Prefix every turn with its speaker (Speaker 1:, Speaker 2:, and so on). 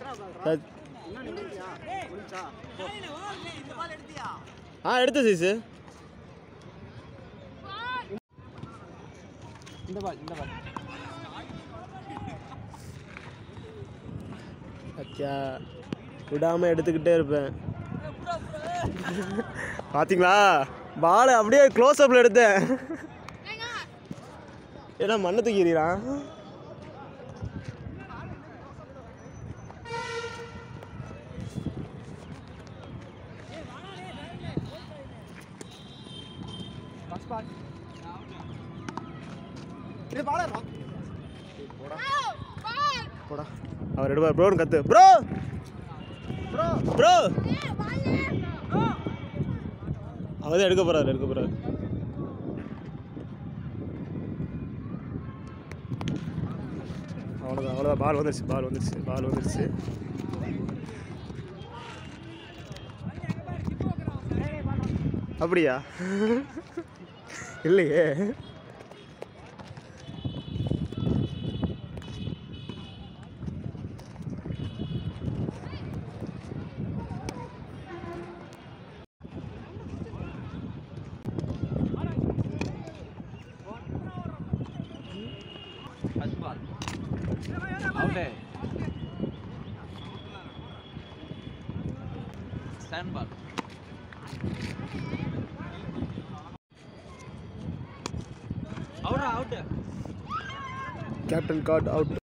Speaker 1: சரி. ஆ எடுத்த சைஸு
Speaker 2: இந்த பால் இந்த பால்
Speaker 1: சத்யா விடாமல் எடுத்துக்கிட்டே இருப்பேன் பாத்தீங்களா பாலை அப்படியே க்ளோஸ் அப்பில் எடுத்தேன் ஏன்னா மண்ணை தூக்கிறான்
Speaker 2: ஃபர்ஸ்ட் பால் இது பாலா
Speaker 1: போடா அவர் எடுப்பார் ப்ரோன்னு கத்து ப்ரோ
Speaker 2: ப்ரோ
Speaker 1: ப்ரோ அவர் தான் எடுக்க போறாரு எடுக்க போறாரு அவ்வளோதான் அவ்வளோதான் பால் வந்துருச்சு பால் வந்துருச்சு பால் வந்துருச்சு அப்படியா இல்லையே
Speaker 2: first ball out second ball out out
Speaker 1: captain card out